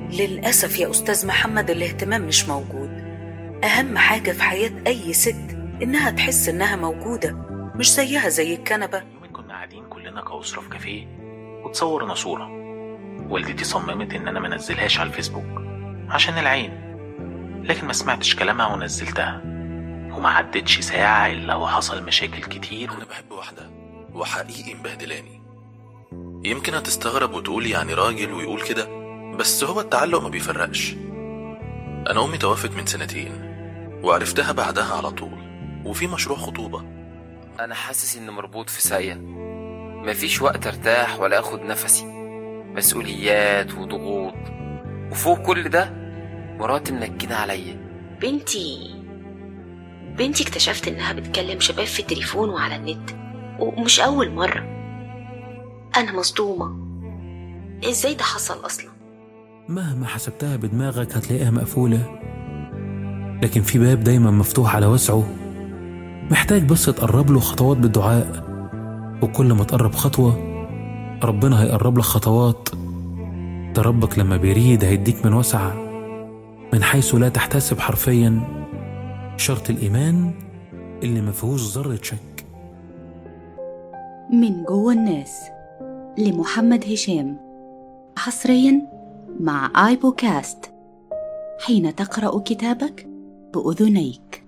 للأسف يا أستاذ محمد الاهتمام مش موجود أهم حاجة في حياة أي ست إنها تحس إنها موجودة مش زيها زي الكنبة يومين كنا قاعدين كلنا كأسرة في كافيه وتصورنا صورة والدتي صممت إن أنا منزلهاش على الفيسبوك عشان العين لكن ما سمعتش كلامها ونزلتها وما عدتش ساعة إلا وحصل مشاكل كتير أنا بحب واحدة وحقيقي مبهدلاني يمكن هتستغرب وتقول يعني راجل ويقول كده بس هو التعلق ما بيفرقش أنا أمي توفت من سنتين وعرفتها بعدها على طول وفي مشروع خطوبة أنا حاسس إني مربوط في ساقية مفيش وقت أرتاح ولا أخد نفسي مسؤوليات وضغوط وفوق كل ده مراتي منكدة عليا بنتي بنتي اكتشفت انها بتكلم شباب في التليفون وعلى النت ومش اول مرة انا مصدومة ازاي ده حصل اصلا مهما حسبتها بدماغك هتلاقيها مقفولة لكن في باب دايما مفتوح على وسعه محتاج بس تقرب له خطوات بالدعاء وكل ما تقرب خطوة ربنا هيقرب لك خطوات ده ربك لما بيريد هيديك من وسع من حيث لا تحتسب حرفيا شرط الإيمان اللي ما فيهوش ذرة شك من جوه الناس لمحمد هشام حصريا مع آيبوكاست حين تقرأ كتابك بأذنيك